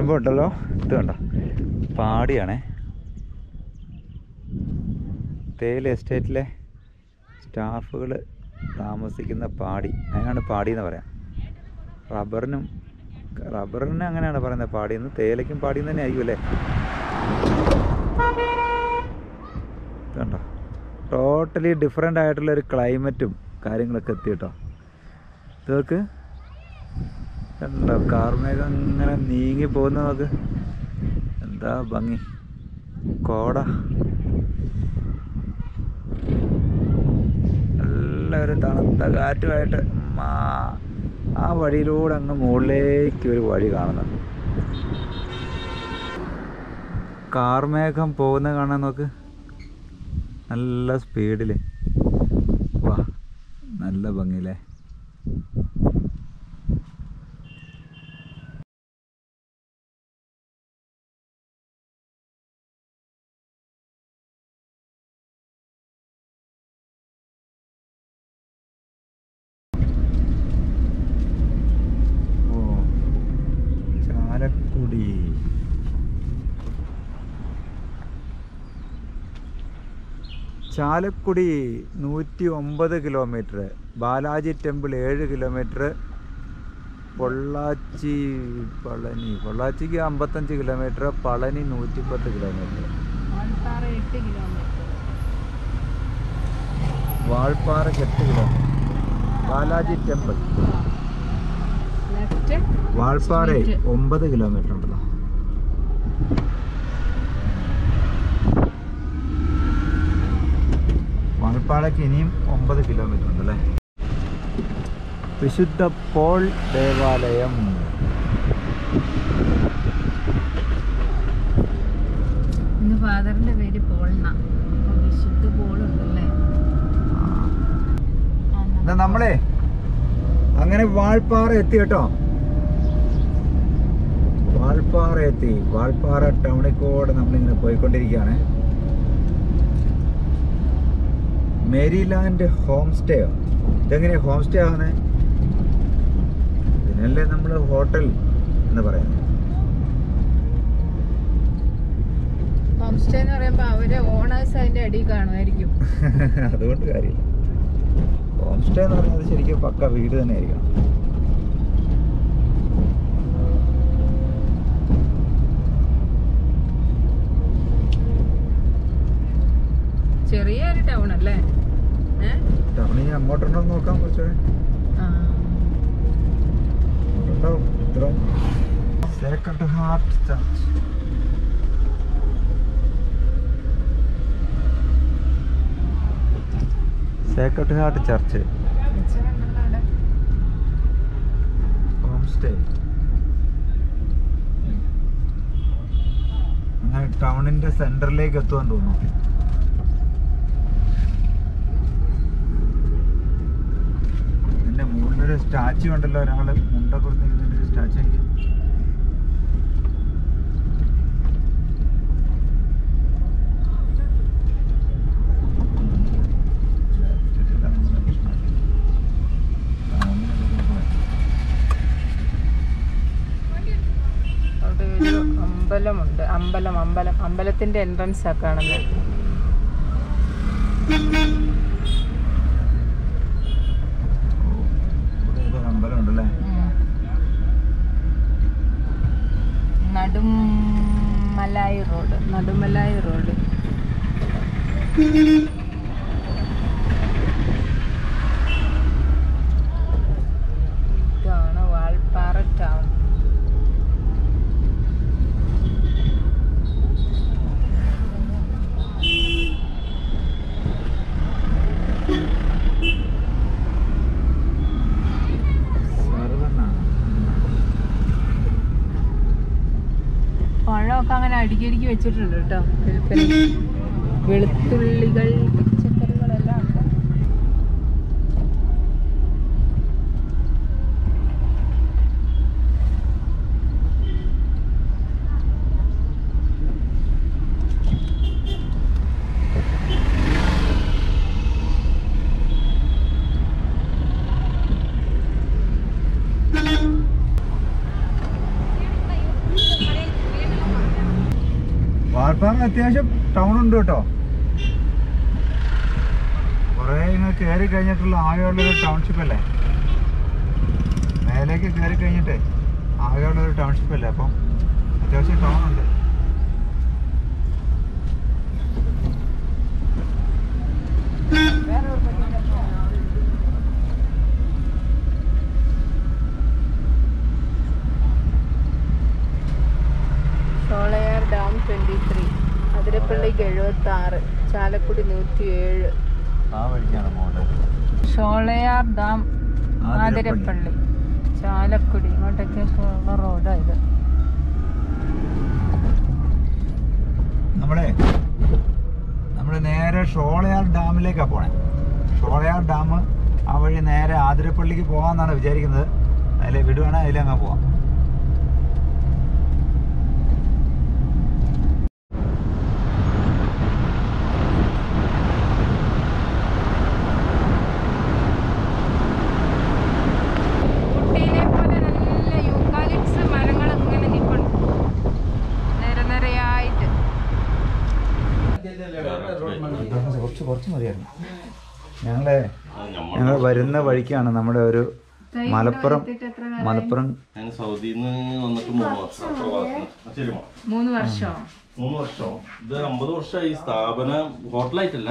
വരുമ്പോൾ ഉണ്ടല്ലോ ഇത് കണ്ടോ പാടിയാണേ തേയില എസ്റ്റേറ്റിലെ സ്റ്റാഫുകൾ താമസിക്കുന്ന പാടി അതിനാണ് പാടി എന്ന് പറയാം റബ്ബറിനും റബ്ബറിന് അങ്ങനെയാണ് പറയുന്നത് പാടിയെന്ന് തേയിലയ്ക്കും പാടിയെന്ന് തന്നെ ആയിരിക്കും അല്ലേ കണ്ടോ ടോട്ടലി ഡിഫറെൻ്റ് ആയിട്ടുള്ള ഒരു ക്ലൈമറ്റും കാര്യങ്ങളൊക്കെ എത്തി കേട്ടോ ഇതൊക്കെ കണ്ടോ കാർമേഘം ഇങ്ങനെ നീങ്ങി പോകുന്ന നോക്ക് എന്താ ഭംഗി കോട നല്ലൊരു തണുത്ത കാറ്റുമായിട്ട് മാ ആ വഴിയിലൂടെ അങ്ങ് മുകളിലേക്ക് ഒരു വഴി കാണുന്നുണ്ട് കാർമേഘം പോകുന്ന കാണാൻ നോക്ക് നല്ല സ്പീഡിൽ വാ നല്ല ഭംഗിയില്ലേ ഓ ചാലക്കുടി ചാലക്കുടി നൂറ്റി ഒമ്പത് കിലോമീറ്റർ ബാലാജി ടെമ്പിൾ ഏഴ് കിലോമീറ്റർ പൊള്ളാച്ചി പളനി പൊള്ളാച്ചിക്ക് അമ്പത്തഞ്ച് കിലോമീറ്റർ പളനി നൂറ്റിപ്പത്ത് കിലോമീറ്റർ ആൾപ്പാറ എട്ട് കിലോമീറ്റർ വാൾപ്പാറയ്ക്ക് എട്ട് kilometre Balaji temple left Valparai Street. ഒമ്പത് കിലോമീറ്റർ ഉണ്ടല്ലോ വാൾപ്പാറയ്ക്ക് ഇനിയും ഒമ്പത് കിലോമീറ്റർ ഉണ്ടല്ലേ വിശുദ്ധ പോൾ ദേവാലയം ഇന്ന് ഫാദറിന്റെ പേര് പോൾന അപ്പൊ വിശുദ്ധ പോളുണ്ടല്ലേ ആ, എന്നാ നമ്മളെ അങ്ങനെ വാൾപ്പാറ എത്തി കേട്ടോ വാൾപ്പാറ എത്തി വാൾപ്പാറ ടൗണിൽ കൂടെ നമ്മളിങ്ങനെ പോയിക്കൊണ്ടിരിക്കുകയാണ് മേരിലാൻഡ് ഹോം സ്റ്റേ ഇതെങ്ങനെയാ ഹോം സ്റ്റേ ആകുന്നത് ഇതിനല്ലേ നമ്മൾ ഹോട്ടൽ എന്ന് പറയുന്നത് ഹോം സ്റ്റേ എന്ന് പറയുമ്പോ അവര് ഓണേഴ്സ് അതിന്റെ അടിയിൽ കാണുമായിരിക്കും അതുകൊണ്ട് കാര്യമില്ല ഹോം സ്റ്റേ എന്ന് പറയുന്നത് ശരിക്കും പക്ക വീട് തന്നെ ആയിരിക്കണം ചെറിയൊരു ടൗൺ അല്ലേ ഏ? ടൗണിൽ അങ്ങോട്ടുണ്ടോ എന്ന് നോക്കാം കുറച്ചുകൂടെ ആ. ഉണ്ടാവും ഇത്രയും sacred heart church sacred heart church ഉണ്ടല്ലോ അവിടെ. ഹോം സ്റ്റേ അങ്ങനെ ടൗണിന്റെ സെന്ററിലേക്ക് എത്തുവാൻ തോന്നുന്നു ഇതിന്റെ മുകളിലൊരു സ്റ്റാച്ചു ഉണ്ടല്ലോ ഒരാള് മുണ്ട കൊടുത്തിരിക്കുന്നതിന്റെ ഒരു സ്റ്റാച്ചു എനിക്ക് അവിടെ ഒരു അമ്പലമുണ്ട് അമ്പലം അമ്പലം അമ്പലത്തിന്റെ എൻട്രൻസ് ആ കാണുന്നത് ഇവിടെ ഏതോ ഒരു അമ്പലം ഉണ്ടല്ലേ നടുമലായി റോഡ് നടുമലായി റോഡ് ഇതാണ് വാൾപ്പാറ ടൗൺ സർവണ്ണ പഴമൊക്കെ അങ്ങനെ അടുക്കിയടുക്കി വെച്ചിട്ടുണ്ട് കേട്ടോ വിൽപ്പന വെളുത്തുള്ളികൾ പച്ചക്കറികളെല്ലാം ഉണ്ട് കാർപ്പാറ അത്യാവശ്യം ടൗൺ ഉണ്ട് കേട്ടോ കുറേ ഇങ്ങനെ കയറി കഴിഞ്ഞിട്ടുള്ള ആകെയുള്ളൊരു ടൗൺഷിപ്പ് അല്ലേ മേലേക്ക് കയറി കഴിഞ്ഞിട്ട് ആകെയുള്ളൊരു ടൗൺഷിപ്പ് അല്ലേ അപ്പം അത്യാവശ്യം ടൗൺ ഉണ്ട് ഷോളയാർ ഡാം ട്വന്റി ത്രീ അതിരപ്പള്ളിക്ക് എഴുപത്തി ആറ് ചാലക്കുടി നൂറ്റി ഏഴ് ആ വഴിക്കാണ് പോകേണ്ടത് ഷോളയാർ ഡാം ആതിരപ്പള്ളി ചാലക്കുടി ഇങ്ങോട്ടൊക്കെ ഉള്ള റോഡാണ് ഇത് നമ്മളെ നമ്മൾ നേരെ ഷോളയാർ ഡാമിലേക്കാണ് പോണേ ഷോളയാർ ഡാം ആ വഴി നേരെ ആതിരപ്പള്ളിക്ക് പോകാമെന്നാണ് വിചാരിക്കുന്നത് അതിൽ വിടുവാണെങ്കിൽ അതിലങ്ങ് പോവാം ഊട്ടിയിലെ പോലെ നല്ല യൂക്കാലിപ്സ് മരങ്ങൾ ഇങ്ങനെ നിൽപ്പുണ്ട് നിര നിരയായിട്ട് കുറച്ച് കുറച്ച് മതിയായിരുന്നു ഞങ്ങളെ ഞങ്ങൾ വരുന്ന വഴിക്കാണ് നമ്മുടെ ഒരു മലപ്പുറം മലപ്പുറം ഞാൻ സൗദിയിൽ നിന്ന് വന്നിട്ട് മൂന്ന് വർഷം പ്രവാസത്തിന് ശരി മോളെ. മൂന്ന് വർഷം മൂന്ന് വർഷം ഇത് അമ്പത് വർഷമായി ഈ സ്ഥാപനം ഹോട്ടലായിട്ടല്ല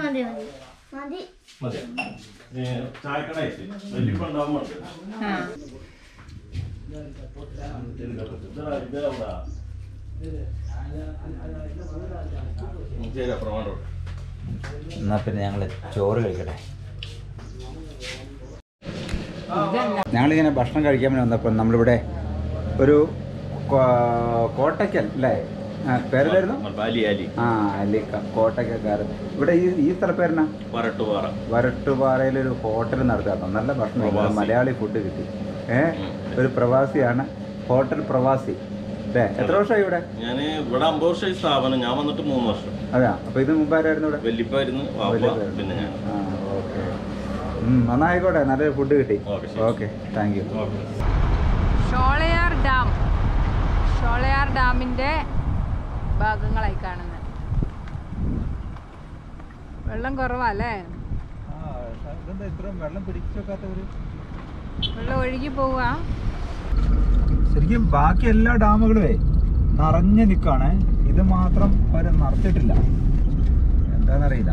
മതി ചായക്കടയായിട്ട് വലിയ ഉണ്ടാവുന്നുണ്ട് ആ ശരി അപ്പുറം എന്നാ പിന്നെ ഞങ്ങൾ ചോറ് കഴിക്കട്ടെ ഞങ്ങളിങ്ങനെ ഭക്ഷണം കഴിക്കാൻ വേണ്ടി വന്നപ്പോൾ നമ്മളിവിടെ ഒരു കോ- കോട്ടയ്ക്കൽ അല്ലേ ആ, പേരെന്തായിരുന്നു അലി അലി ആ അല്ലി കോട്ടയ്ക്കക്കാരൻ ഇവിടെ ഈ ഈ സ്ഥലപ്പേരനാ വരട്ടുപാറ വരട്ടുപാറയിൽ ഒരു ഹോട്ടൽ നടത്താറുണ്ട് നല്ല ഭക്ഷണം പ്രവാസി. മലയാളി ഫുഡ് കിട്ടി ഏ ഒരു പ്രവാസിയാണ് ഹോട്ടൽ പ്രവാസി അല്ലേ എത്ര വർഷമായി ഇവിടെ ഞാൻ ഇവിടെ അമ്പത് വർഷമായി സ്ഥാപനം ഞാൻ വന്നിട്ട് മൂന്ന് വർഷം അതെയാ അപ്പൊ ഇത് മുമ്പാരായിരുന്നു ഇവിടെ വല്യപ്പായിരുന്നു വാപ്പ വല്യപ്പായിരുന്നു. പിന്നെ ഞാൻ ആ ഓക്കെ നന്നായിക്കോട്ടെ നല്ലൊരു ഫുഡ് കിട്ടി ഓക്കെ, ശരി. Okay thank you okay Sholayar dam Sholayar ഡാമിൻ്റെ ഭാഗങ്ങളായി കാണുന്നത് വെള്ളം കുറവല്ലേ വെള്ളം പിടിച്ചൊക്കാത്തവര് വെള്ളം ഒഴുകി പോവുക ശരിക്കും ബാക്കി എല്ലാ ഡാമുകളുമേ നിറഞ്ഞു നിൽക്കാണ് ഇത് മാത്രം അവർ നിറച്ചിട്ടില്ല എന്താണെന്നറിയില്ല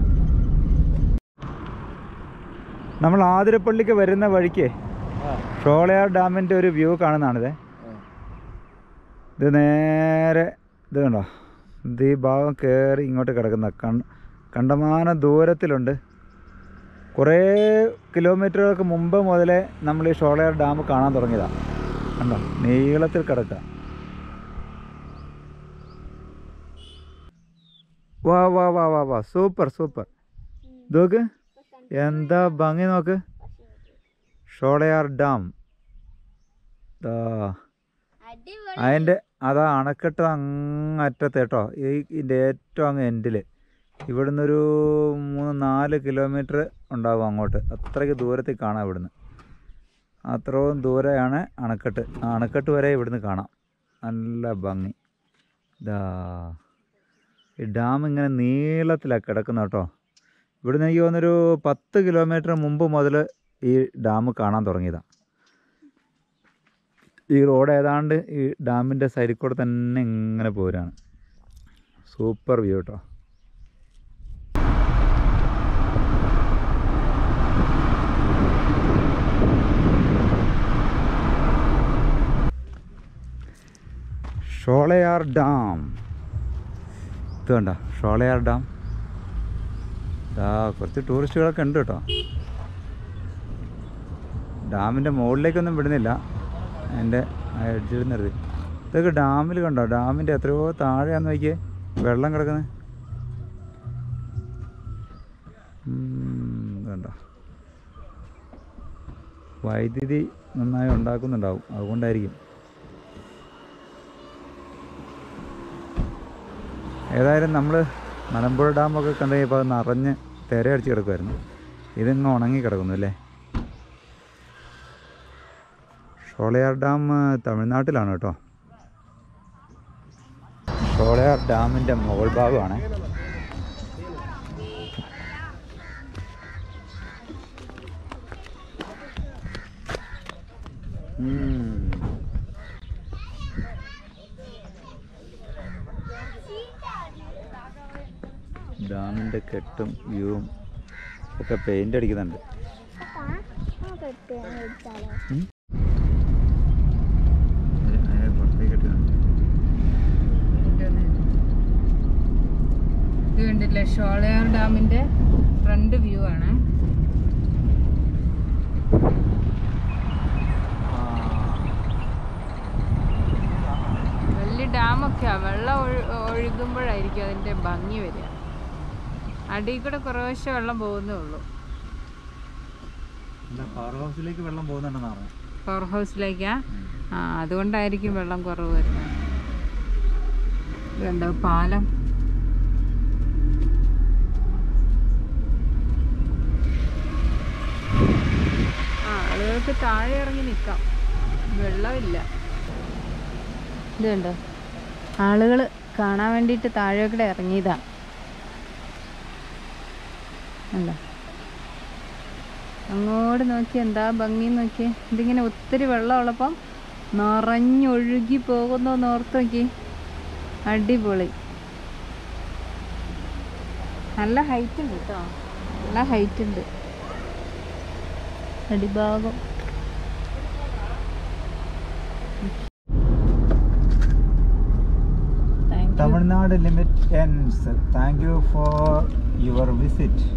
നമ്മൾ ആതിരപ്പള്ളിക്ക് വരുന്ന വഴിക്ക് ഷോളയാർ ഡാമിൻ്റെ ഒരു വ്യൂ കാണുന്നതാണിത് ഇത് നേരെ ഇത് കണ്ടോ ഇത് ഈ ഭാഗം കയറി ഇങ്ങോട്ട് കിടക്കുന്ന കൺ കണ്ടമാന ദൂരത്തിലുണ്ട് കുറേ കിലോമീറ്ററുകൾക്ക് മുമ്പ് മുതലേ നമ്മൾ ഈ ഷോളയാർ ഡാം കാണാൻ തുടങ്ങിയതാണ് കണ്ടോ നീളത്തിൽ കിടക്കുക വാ വാ വാ വാ വാ സൂപ്പർ സൂപ്പർ നോക്ക് എന്താ ഭംഗി നോക്ക് ഷോളയാർ ഡാം ദാ അതിൻ്റെ അതാ അണക്കെട്ട് അങ്ങറ്റത്ത് കേട്ടോ ഈ ഇതിൻ്റെ ഏറ്റവും അങ്ങ് എൻഡിൽ ഇവിടുന്ന് ഒരു മൂന്ന് നാല് കിലോമീറ്റർ ഉണ്ടാവും അങ്ങോട്ട് അത്രയ്ക്ക് ദൂരത്തിൽ കാണാം ഇവിടുന്ന് അത്രയും ദൂരെയാണ് അണക്കെട്ട് ആ അണക്കെട്ട് വരെ ഇവിടുന്ന് കാണാം നല്ല ഭംഗി ഇതാ ഈ ഡാം ഇങ്ങനെ നീളത്തിലാണ് കിടക്കുന്നത് കേട്ടോ ഇവിടുന്ന് എനിക്ക് തോന്നുന്നൊരു പത്ത് കിലോമീറ്റർ മുമ്പ് മുതൽ ഈ ഡാം കാണാൻ തുടങ്ങിയതാണ് ഈ റോഡ് ഏതാണ്ട് ഈ ഡാമിൻ്റെ സൈഡിൽ കൂടെ തന്നെ ഇങ്ങനെ പോരാണ് സൂപ്പർ വ്യൂ കേട്ടോ ഷോളയാർ ഡാം ഇത് കണ്ട ഷോളയാർ ഡാം ആ കുറച്ച് ടൂറിസ്റ്റുകളൊക്കെ ഉണ്ട് കേട്ടോ ഡാമിൻ്റെ മുകളിലേക്കൊന്നും വിടുന്നില്ല അതിൻ്റെ എഡ്ജിൽ നിർത്തി ഇതൊക്കെ ഡാമിൽ കണ്ടോ ഡാമിൻ്റെ എത്രയോ താഴെയാന്ന് നോക്കിയേ വെള്ളം കിടക്കുന്നത് കണ്ടോ വൈദ്യുതി നന്നായി ഉണ്ടാക്കുന്നുണ്ടാവും അതുകൊണ്ടായിരിക്കും ഏതായാലും നമ്മൾ മലമ്പുഴ ഡാമൊക്കെ കണ്ടു കഴിഞ്ഞപ്പോൾ അത് നിറഞ്ഞ് തിരയടിച്ച് കിടക്കുമായിരുന്നു ഇതിങ്ങ് ഉണങ്ങി കിടക്കുന്നു അല്ലേ ഷോളയാർ ഡാം തമിഴ്നാട്ടിലാണ് കേട്ടോ ഷോളയാർ ഡാമിൻ്റെ മുകൾ ഭാഗമാണ് ഉം. ഡാമിൻ്റെ കെട്ടും വ്യൂവും ഒക്കെ പെയിൻ്റ് അടിക്കുന്നുണ്ട് ഉം. അതിന് അതിനെ പുറത്തേക്ക് ഇട്ടിട്ടുണ്ട്. ഇത് കണ്ടില്ലേ ഷോളയാർ ഡാമിന്റെ ഫ്രണ്ട് വ്യൂ ആണ് വലിയ ഡാമൊക്കെയാ വെള്ളം ഒഴു- ഒഴുകുമ്പോഴായിരിക്കും അതിന്റെ ഭംഗി വരിക അടിയിൽ കൂടെ കുറേശ്ശെ വെള്ളം പോകുന്നേ ഉള്ളൂ എന്താ പവർ ഹൗസിലേക്ക് വെള്ളം പോകുന്നുണ്ടെന്ന് പറഞ്ഞു പവർ ഹൗസിലേക്കാ ആ അതുകൊണ്ടായിരിക്കും വെള്ളം കുറവ് വരുന്നത് ഇത് കണ്ടോ പാലം ആ ആളുകൾക്ക് താഴെ ഇറങ്ങി നിൽക്കാം വെള്ളമില്ല ഇത് കണ്ടോ ആളുകൾ കാണാൻ വേണ്ടിയിട്ട് താഴേക്കൂടെ ഇറങ്ങിയതാ അല്ല അങ്ങോട്ട് നോക്കി എന്താ ഭംഗി നോക്കി ഇതിങ്ങനെ ഒത്തിരി വെള്ളമുള്ളപ്പം നിറഞ്ഞൊഴുകി പോകുന്നു ഓർത്ത് നോക്കി അടിപൊളി നല്ല ഹൈറ്റ് ഉണ്ട് കേട്ടോ നല്ല ഹൈറ്റ് ഉണ്ട് അടിഭാഗം thank you Tamil Nadu limit ends thank you for your visit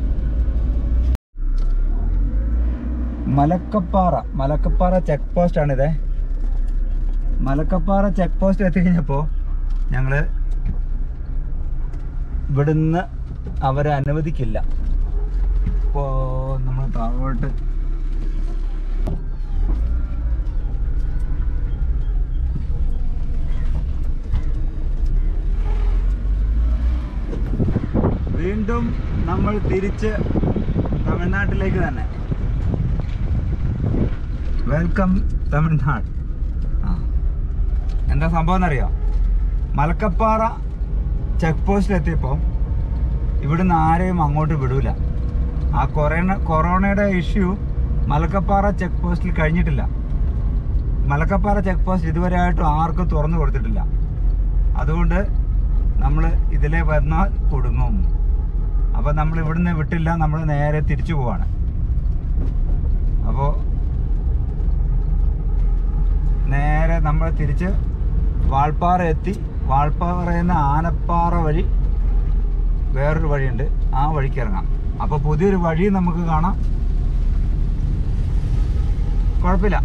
Malakkappara Malakkappara check post ആണിത് മലക്കപ്പാറ ചെക്ക് പോസ്റ്റ് എത്തിക്കഴിഞ്ഞപ്പോൾ ഞങ്ങൾ ഇവിടുന്ന് അവരെ അനുവദിക്കില്ല ഇപ്പോൾ നമ്മൾ താഴോട്ട് വീണ്ടും നമ്മൾ തിരിച്ച് തമിഴ്നാട്ടിലേക്ക് തന്നെ വെൽക്കം തമിഴ്നാട് ആ എന്താ സംഭവം എന്നറിയോ മലക്കപ്പാറ ചെക്ക് പോസ്റ്റിൽ എത്തിയപ്പോൾ ഇവിടുന്ന് ആരെയും അങ്ങോട്ട് വിടൂല ആ കൊറോണ കൊറോണയുടെ ഇഷ്യൂ മലക്കപ്പാറ ചെക്ക് പോസ്റ്റിൽ കഴിഞ്ഞിട്ടില്ല മലക്കപ്പാറ ചെക്ക് പോസ്റ്റ് ഇതുവരെയായിട്ടും ആർക്കും തുറന്നു കൊടുത്തിട്ടില്ല അതുകൊണ്ട് നമ്മൾ ഇതിലെ വന്നാൽ കുടുങ്ങും അപ്പോൾ നമ്മൾ ഇവിടുന്ന് വിട്ടില്ല നമ്മൾ നേരെ തിരിച്ചു പോവാണ് അപ്പോൾ നേരെ നമ്മൾ തിരിച്ച് വാൾപ്പാറ എത്തി വാൾപ്പാറയിൽ നിന്ന് ആനപ്പാറ വഴി വേറൊരു വഴിയുണ്ട് ആ വഴിക്ക് ഇറങ്ങാം അപ്പോൾ പുതിയൊരു വഴി നമുക്ക് കാണാം കുഴപ്പമില്ല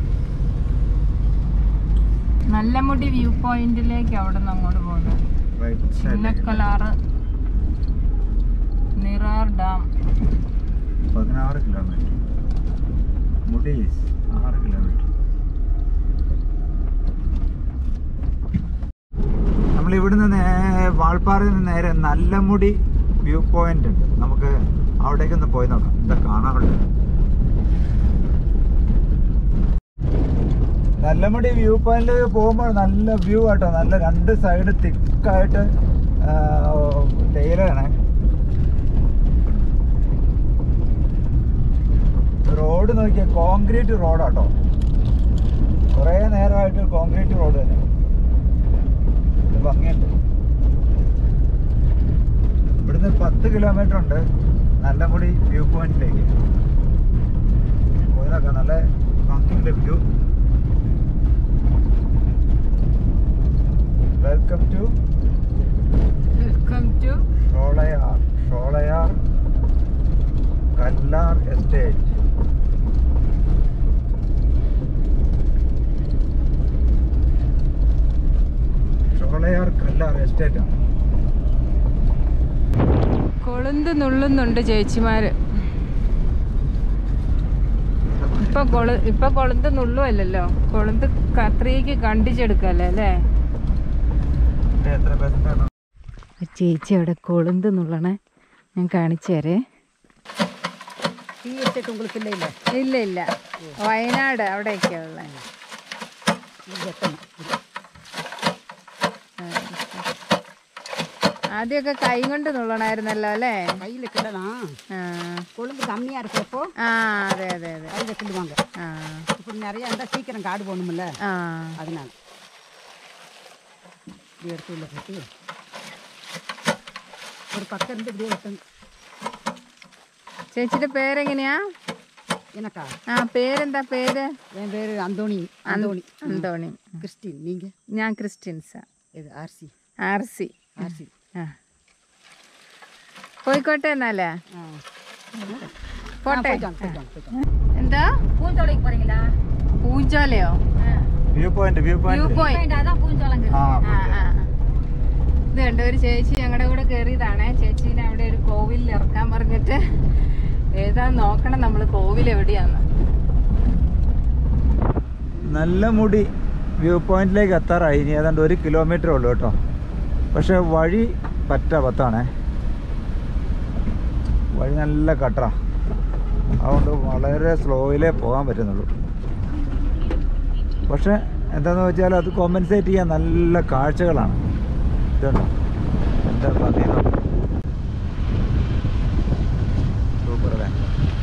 നല്ല മുടി വ്യൂ പോയിന്റിലേക്ക് അവിടെ നിന്ന് അങ്ങോട്ട് പോകുന്നത് ചിന്നക്കലാറ് നിറാർ ഡാം പതിനാറ് കിലോമീറ്റർ മുടീസ് ആറ് കിലോമീറ്റർ നമ്മൾ ഇവിടുന്ന് നേ വാൾപ്പാറയിൽ നിന്ന് നേരെ നല്ലമുടി വ്യൂ പോയിന്റ് ഉണ്ട് നമുക്ക് അവിടേക്കൊന്ന് പോയി നോക്കാം എന്താ കാണാനുള്ളത് നല്ലമുടി വ്യൂ പോയിന്റിലേക്ക് പോകുമ്പോൾ നല്ല വ്യൂ ആട്ടോ നല്ല രണ്ട് സൈഡ് തിക്കായിട്ട് തേയിലാണ് റോഡ് നോക്കിയാൽ കോൺക്രീറ്റ് റോഡാട്ടോ കുറേ നേരമായിട്ട് കോൺക്രീറ്റ് റോഡ് തന്നെ ഇത് ഭംഗിയുണ്ട് ഇവിടുന്ന് പത്ത് കിലോമീറ്റർ ഉണ്ട് നല്ലമുടി വ്യൂ പോയിന്റിലേക്ക് പോയതൊക്കെ നല്ല ഭംഗിയുണ്ട് view welcome to welcome to Sholayar Sholayar Kallar estate Sholayar Kallar estate ആണ് കൊളുന്ത് നുള്ളുന്നുണ്ട് ചേച്ചിമാര് ഇപ്പൊ കൊളു ഇപ്പൊ കൊളുന്ത് നുള്ളുമല്ലല്ലോ കൊളുന്ത് കത്രിക്ക് കണ്ടിച്ചെടുക്കല്ലേ അല്ലേ ഇത് എത്ര പേഴ്സൻ്റ് ചേച്ചി അവിടെ കൊളുന്ത് നുള്ളണേ ഞാൻ കാണിച്ചു തരേ ഇല്ല ഇല്ല വയനാട് അവിടെയൊക്കെയാ ഉള്ളത് ആദ്യമൊക്കെ കൈ കൊണ്ട് നുള്ളണായിരുന്നല്ലോ അല്ലേ கையில் கிள்ளலாம் ആ கொழுந்து கம்மியாக இருக்கிறப்போ ആ അതെ അതെ அതെ கையில் கிள்ளுவாங்க ആ இப்போ நிறைய இருந்தால் சீக்கிரம் காடு போகணுமில்ல ആ அதனால இப்படி எடுத்து உள்ள போட்டு ஒரு பக்கம் இருந்து இப்படியே வெட்டணும் ചേച്ചിയുടെ പേരെങ്ങനെയാ எனக்கா ആ പേരെന്താ പേര് என் பேர் அந்தோணி அந்தோணி അന്തോണി கிறிஸ்டின் நீங்கள் ഞാൻ ക്രിസ്ത്യൻസാ இது ஆர்சி ആർ സി ஆர்சி ആ പോയിക്കോട്ടെ എന്നാലേ ஆ പോട്ടെ போயிட்டாங்க போயிட்டாங்க போயிட்டாங்க എന്താ பூஞ்சோலைக்கு போறீங்களா പൂഞ്ചോലയോ view point view view point point அதான் பூஞ்சோலங்க ആ ആ, ആ, ആ. ഇത് കണ്ടോ ഒരു ചേച്ചി ഞങ്ങളുടെ കൂടെ കയറിയതാണേ ചേച്ചീനെ അവിടെ ഒരു കോവിലിൽ ഇറക്കാൻ പറഞ്ഞിട്ട് ഏതാ നോക്കണം നമ്മൾ കോവിൽ എവിടെയാന്ന് നല്ല മുടി വ്യൂ പോയിന്റിലേക്ക് എത്താറായി ഇനി ഏതാണ്ട് ഒരു കിലോമീറ്റർ ഉള്ളൂ കേട്ടോ പക്ഷെ വഴി പറ്റ പത്താണേ വഴി നല്ല കട്ടറ അതുകൊണ്ട് വളരെ സ്ലോയിലേ പോകാൻ പറ്റുന്നുള്ളൂ പക്ഷെ എന്താണെന്ന് വെച്ചാൽ അത് കോമ്പൻസേറ്റ് ചെയ്യാൻ നല്ല കാഴ്ചകളാണ് ഇതുണ്ടോ എന്താ ഭംഗി നോക്ക്. സൂപ്പർ അല്ലേ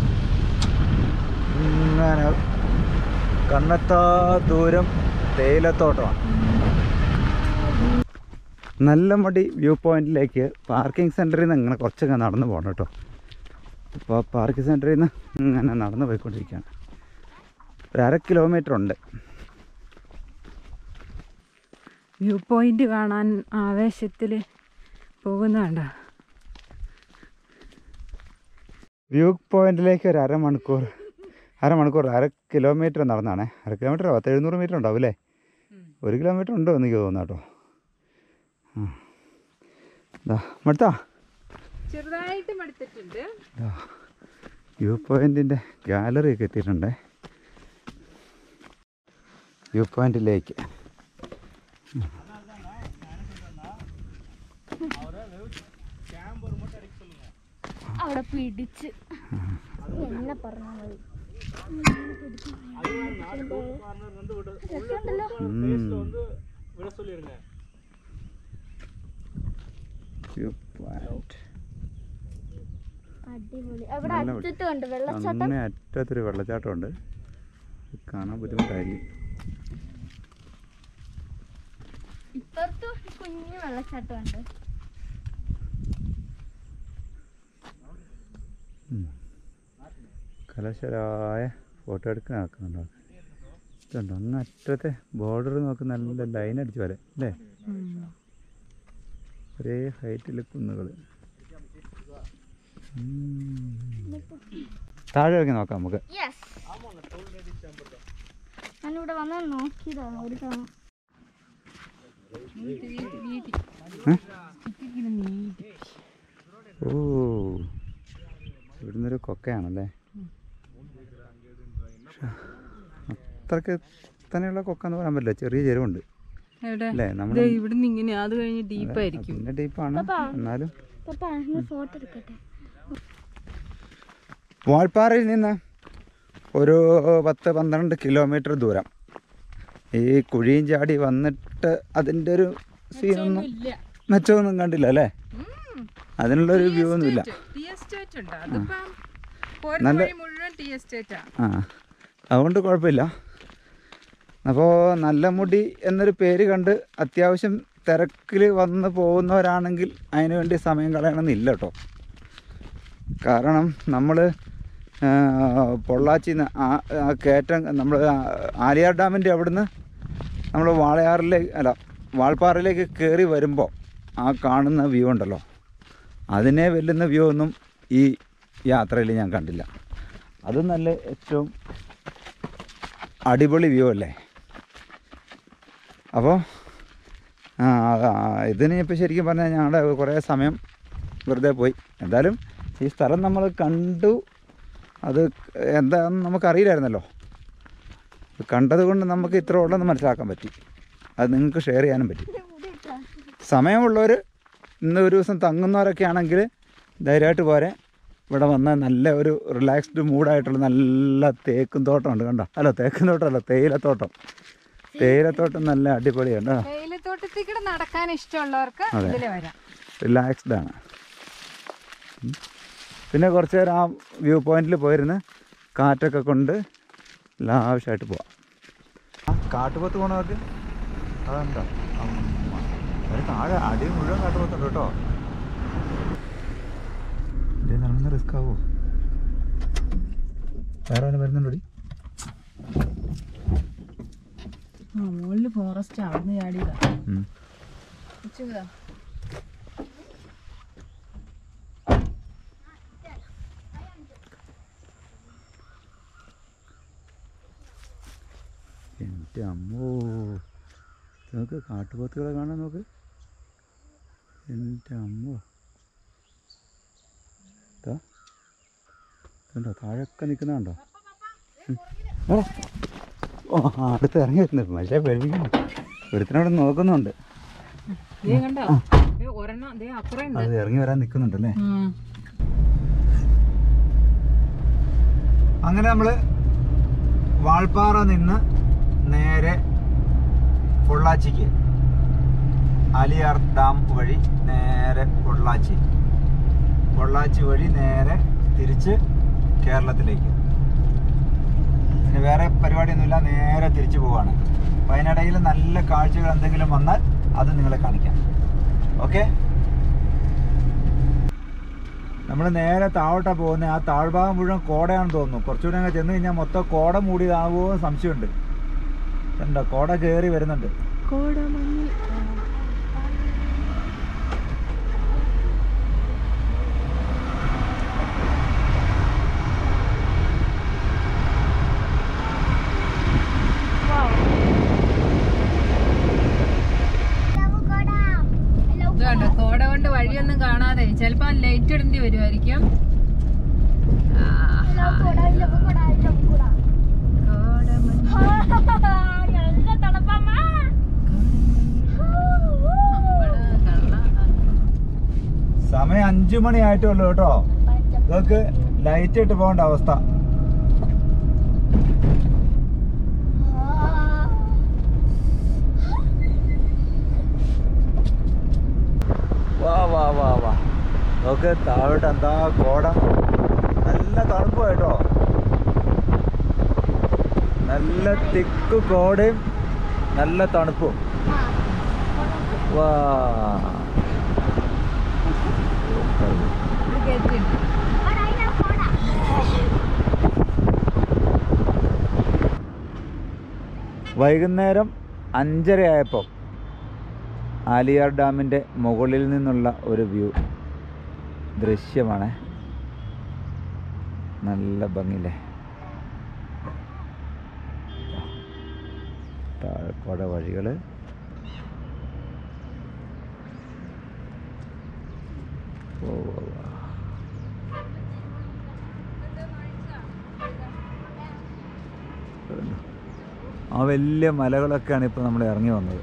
ഇങ്ങനെ കണ്ണെത്താ ദൂരം തേയിലത്തോട്ടമാണ് നല്ല മടി വ്യൂ പോയിന്റിലേക്ക് പാർക്കിംഗ് സെൻറ്ററിൽ നിന്ന് ഇങ്ങനെ കുറച്ചൊക്കെ നടന്നു പോകണം കേട്ടോ അപ്പോൾ പാർക്കിംഗ് സെൻറ്ററിൽ നിന്ന് ഇങ്ങനെ നടന്നു പോയിക്കൊണ്ടിരിക്കുകയാണ് ഒരു അര കിലോമീറ്റർ ഉണ്ട് വ്യൂ പോയിന്റ് കാണാൻ ആവേശത്തിൽ പോകുന്നുണ്ടോ വ്യൂ പോയിന്റിലേക്ക് ഒരു അരമണിക്കൂർ അരമണിക്കൂർ അര കിലോമീറ്റർ നടന്നാണേ അര കിലോമീറ്റർ പത്ത് എഴുന്നൂറ് മീറ്റർ ഉണ്ടാവും അല്ലേ ഒരു കിലോമീറ്റർ ഉണ്ടോ എന്ന് എനിക്ക് തോന്നുന്നു കേട്ടോ ആ ഇതാ മടുത്താ ചെറുതായിട്ട് മടുത്തിട്ടുണ്ട് ഇതാ, വ്യൂ പോയിന്റിൻ്റെ ഗാലറി ഒക്കെ എത്തിയിട്ടുണ്ടേ വ്യൂ പോയിന്റിലേക്ക് അവിടെ പിടിച്ച് എന്നെ പറഞ്ഞാൽ മതി വ്യൂ പോയിന്റ് അടിപൊളി അവിടെ നല്ല അറ്റത്ത് കണ്ട് വെള്ളച്ചാട്ടം അങ്ങനെ അറ്റത്തൊരു വെള്ളച്ചാട്ടമുണ്ട് ഇത് കാണാൻ ബുദ്ധിമുട്ടായിരിക്കും ഇപ്പുറത്ത് ഒരു കുഞ്ഞു വെള്ളച്ചാട്ടം ഉണ്ട് കലശലായ ഫോട്ടോ എടുക്കാൻ നടക്കുന്നുണ്ടോ ഇതുണ്ടോ അങ്ങ് അറ്റത്തെ ബോർഡർ നോക്ക് നല്ല ലൈൻ അടിച്ചു പോലെ അല്ലേ ഒരേ ഹൈറ്റിൽ കുന്നുകൾ താഴെ ഇറങ്ങി നോക്കാം നമുക്ക് യെസ് ഞാനിവിടെ വന്ന് നോക്കിയതാണ് ഒരു തവണ ഏ? ഓ ഇവിടുന്നൊരു കൊക്കയാണല്ലേ പക്ഷെ അത്രക്ക് തന്നെയുള്ള കൊക്ക എന്ന് പറയാൻ പറ്റില്ല ചെറിയ ചെരുവുണ്ട് എവിടെ അല്ലേ നമ്മൾ ദേ ഇവിടുന്ന് ഇങ്ങനെ അത് കഴിഞ്ഞ് ഡീപ്പായിരിക്കും പിന്നെ ഡീപ്പാണ് എന്നാലും പപ്പ ഫോട്ടോ എടുക്കട്ടെ വാൾപ്പാറയിൽ നിന്ന് ഒരു പത്ത് പന്ത്രണ്ട് കിലോമീറ്റർ ദൂരം ഈ കുഴിയും ചാടി വന്നിട്ട് അതിൻ്റെ ഒരു സീനൊന്നും മെച്ചമൊന്നും കണ്ടില്ല അല്ലേ അതിനുള്ളൊരു വ്യൂ ഒന്നുമില്ല ടീ എസ്റ്റേറ്റ് ഉണ്ട് അതിപ്പം പോരുന്ന നല്ല- വഴി മുഴുവൻ ടീ എസ്റ്റേറ്റാ ആ അതുകൊണ്ട് കുഴപ്പമില്ല അപ്പോൾ നല്ല മുടി എന്നൊരു പേര് കണ്ട് അത്യാവശ്യം തിരക്കിൽ വന്ന് പോകുന്നവരാണെങ്കിൽ അതിനു വേണ്ടി സമയം കളയണമെന്നില്ല കേട്ടോ കാരണം നമ്മൾ പൊള്ളാച്ചിന്ന് ആ ആ കയറ്റം നമ്മൾ ആലിയാർ ഡാമിൻ്റെ അവിടുന്ന് നമ്മൾ വാളയാറിലേക്ക് അല്ല വാൾപ്പാറയിലേക്ക് കയറി വരുമ്പോൾ ആ കാണുന്ന വ്യൂ ഉണ്ടല്ലോ അതിനെ വെല്ലുന്ന വ്യൂ ഒന്നും ഈ യാത്രയിൽ ഞാൻ കണ്ടില്ല അത് നല്ല ഏറ്റവും അടിപൊളി വ്യൂ അല്ലേ അപ്പോൾ ഇതിന് ഇപ്പോൾ ശരിക്കും പറഞ്ഞാൽ ഞങ്ങളുടെ കുറേ സമയം വെറുതെ പോയി എന്തായാലും ഈ സ്ഥലം നമ്മൾ കണ്ടു അത് എന്താണെന്ന് നമുക്കറിയില്ലായിരുന്നല്ലോ ഇത് കണ്ടത് കൊണ്ട് നമുക്ക് ഇത്ര ഉള്ളതെന്ന് മനസ്സിലാക്കാൻ പറ്റി അത് നിങ്ങൾക്ക് ഷെയർ ചെയ്യാനും പറ്റി സമയമുള്ളവർ ഇന്ന് ഒരു ദിവസം തങ്ങുന്നവരൊക്കെ ആണെങ്കിൽ ധൈര്യമായിട്ട് പോരെ ഇവിടെ വന്ന് നല്ല ഒരു റിലാക്സ്ഡ് മൂഡായിട്ടുള്ള നല്ല തേക്കും തോട്ടമുണ്ട് കണ്ടോ അല്ല തേക്കും തോട്ടമല്ല തേയിലത്തോട്ടം തേയിലത്തോട്ടം നല്ല അടിപൊളിയാണ് കേട്ടോ തേയിലത്തോട്ടത്തിൽ കൂടെ നടക്കാൻ ഇഷ്ടമുള്ളവർക്ക് അതെ. ഇതിൽ വരാം റിലാക്സ്ഡ് ആണ് ഉം. പിന്നെ കുറച്ച് നേരം ആ വ്യൂ പോയിന്റിൽ പോയിരുന്ന് കാറ്റൊക്കെ കൊണ്ട് ലാവശ്യമായിട്ട് പോവാം ആ കാട്ടുപോത്ത് പോണവർക്ക് അതുണ്ടോ അമ്മ. ഒരു താഴെ അടി മുഴുവൻ കാട്ടുപോത്തുണ്ട് കേട്ടോ ഇത് നടന്ന റിസ്ക് ആവോ വേറെ അവന് വരുന്നുണ്ടോടി ആ മുകളിൽ ഫോറസ്റ്റ് അവിടുന്ന് ചാടിയതാ ഉം. ഉച്ചതാ എൻ്റെ അമ്മോ നോക്ക് കാട്ടുപോത്തുകളെ കാണാൻ നോക്ക് എൻ്റെ അമ്മോ ഇതാ കണ്ടോ താഴെയൊക്കെ നിൽക്കുന്നുണ്ടോ ഓ ആ, അടുത്ത് ഇറങ്ങി വരുന്നുണ്ട് പക്ഷേ പേടിപ്പിക്കുന്നു ഒരുത്തിനോട് നോക്കുന്നുണ്ട് ദേ കണ്ടോ ദേ ഒരെണ്ണം ദേ അപ്പുറം ഉണ്ട് അത് ഇറങ്ങി വരാൻ നിൽക്കുന്നുണ്ടല്ലേ ഉം. അങ്ങനെ നമ്മൾ വാൾപ്പാറ നിന്ന് നേരെ പൊള്ളാച്ചിക്ക് അലിയാർ ഡാം വഴി നേരെ പൊള്ളാച്ചി പൊള്ളാച്ചി വഴി നേരെ തിരിച്ച് കേരളത്തിലേക്ക് പിന്നെ വേറെ പരിപാടിയൊന്നുമില്ല നേരെ തിരിച്ചു പോവാണ് അപ്പം അതിനിടയിൽ നല്ല കാഴ്ചകൾ എന്തെങ്കിലും വന്നാൽ അത് നിങ്ങളെ കാണിക്കാം ഓക്കെ നമ്മൾ നേരെ താഴോട്ടാ പോകുന്നത് ആ താഴ്ഭാഗം മുഴുവൻ കോടയാണെന്ന് തോന്നുന്നു കുറച്ചുകൂടെ അങ്ങ് ചെന്ന് കഴിഞ്ഞാൽ മൊത്തം കോട മൂടിയതാവോ എന്ന് സംശയമുണ്ട് കണ്ടോ കോട കയറി വരുന്നുണ്ട് ഇത് കണ്ടോ കോട കൊണ്ട് വഴിയൊന്നും കാണാതെ ചിലപ്പോ ലൈറ്റ് ഇടേണ്ടി വരുമായിരിക്കും സമയം അഞ്ചു മണി ആയിട്ടുള്ളൂ കേട്ടോ ഇതൊക്കെ ലൈറ്റ് ഇട്ട് പോകേണ്ട അവസ്ഥ വാ വാ വാ വാ നോക്ക് താഴോട്ട് എന്താ കോട നല്ല തണുപ്പ് കേട്ടോ നല്ല തിക്ക് കോടയും നല്ല തണുപ്പും വാ വൈകുന്നേരം അഞ്ചര ആയപ്പോൾ ആലിയാർ ഡാമിൻ്റെ മുകളിൽ നിന്നുള്ള ഒരു വ്യൂ ദൃശ്യമാണ് നല്ല ഭംഗിയില്ലേ താഴെക്കോടെ വഴികൾ ഓ ഓ, ഓ. കണ്ടോ? ആ വലിയ മലകളൊക്കെയാണ് ഇപ്പോൾ നമ്മൾ ഇറങ്ങി വന്നത്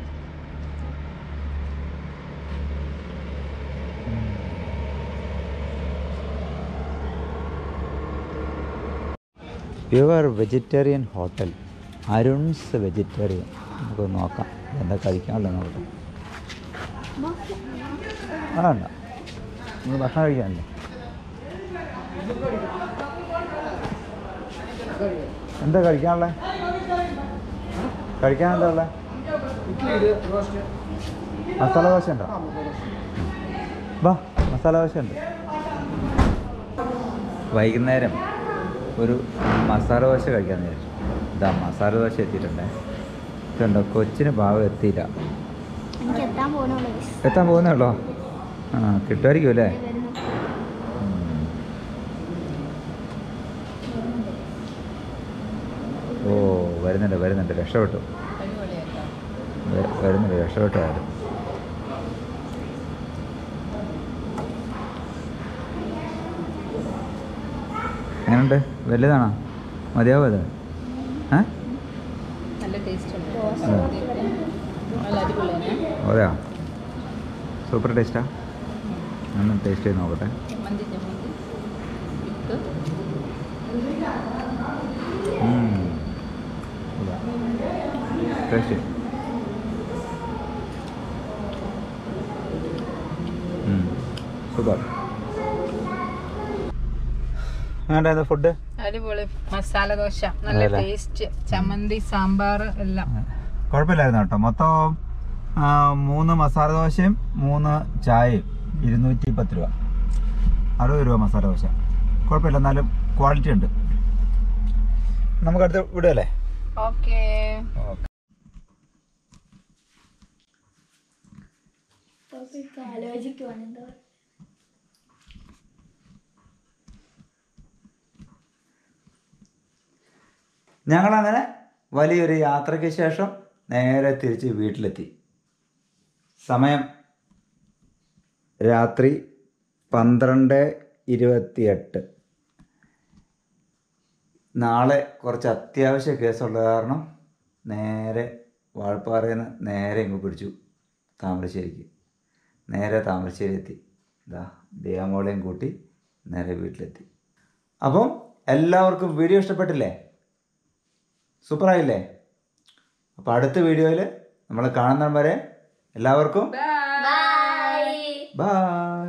pure vegetarian hotel Arun's vegetarian നമുക്ക് നോക്കാം എന്താ കഴിക്കാനുള്ള നോക്കാം ആ വേണ്ട നിങ്ങൾ ഭക്ഷണം കഴിക്കാനല്ലേ എന്താ കഴിക്കാനുള്ളത് കഴിക്കാൻ എന്താ ഉള്ളത് മസാല ദോശ ഉണ്ടോ വാ മസാല ദോശ ഉണ്ട് വൈകുന്നേരം ഒരു മസാല ദോശ കഴിക്കാൻ വിചാരിച്ചു ഇതാ മസാല ദോശ എത്തിയിട്ടുണ്ടേ ഇതുണ്ടോ കൊച്ചിന് ഭാവം എത്തിയില്ല എനിക്ക് എത്താൻ പോകണുള്ളൂ എത്താൻ പോകുന്നേ ഉള്ളോ ആ കിട്ടുമായിരിക്കും അല്ലേ ഓ വരുന്നുണ്ട് വരുന്നുണ്ട് രക്ഷപ്പെട്ടു വ- വരുന്നുണ്ട് രക്ഷപ്പെട്ടു ആരും എങ്ങനെയുണ്ട് വലുതാണോ മതിയാവോ അത് ഏ നല്ല ടേസ്റ്റ് ഉണ്ട് അതെ. നല്ല അടിപൊളിയാണ് അതെയോ സൂപ്പർ ടേസ്റ്റാ ഒന്ന് ടേസ്റ്റ് ചെയ്ത് നോക്കട്ടെ ചമ്മന്തി ചമ്മന്തി വിത്ത് ടേസ്റ്റ് ഉം. സൂപ്പർ വേണ്ട ഫുഡ് അടിപൊളി മസാല ദോശ നല്ല അതെല്ലേ? ടേസ്റ്റ് ചമ്മന്തി സാമ്പാർ എല്ലാം കുഴപ്പമില്ലായിരുന്നു കേട്ടോ മൊത്തം ആ, മൂന്ന് മസാല ദോശയും മൂന്ന് ചായയും ഇരുന്നൂറ്റി പത്ത് രൂപ അറുപത് രൂപ മസാല ദോശ കുഴപ്പമില്ല എന്നാലും ക്വാളിറ്റി ഉണ്ട് നമുക്ക് അടുത്ത് വിടുകയല്ലേ ഓക്കേ ആലോചിക്കുവാണ് എന്തോ ഞങ്ങളങ്ങനെ വലിയൊരു യാത്രയ്ക്ക് ശേഷം നേരെ തിരിച്ച് വീട്ടിലെത്തി സമയം രാത്രി പന്ത്രണ്ട് ഇരുപത്തിയെട്ട് നാളെ കുറച്ച് അത്യാവശ്യ കേസുള്ള കാരണം നേരെ വാഴപ്പാറയിൽ നിന്ന് നേരെ ഇങ്ങ് പിടിച്ചു താമരശ്ശേരിക്ക് നേരെ താമരശ്ശേരി എത്തി ഇതാ ദേവമോളെയും കൂട്ടി നേരെ വീട്ടിലെത്തി അപ്പം എല്ലാവർക്കും വീഡിയോ ഇഷ്ടപ്പെട്ടില്ലേ സൂപ്പറായില്ലേ അപ്പോൾ അടുത്ത വീഡിയോയിൽ നമ്മൾ കാണുന്ന വരെ എല്ലാവർക്കും ബൈ ബായ്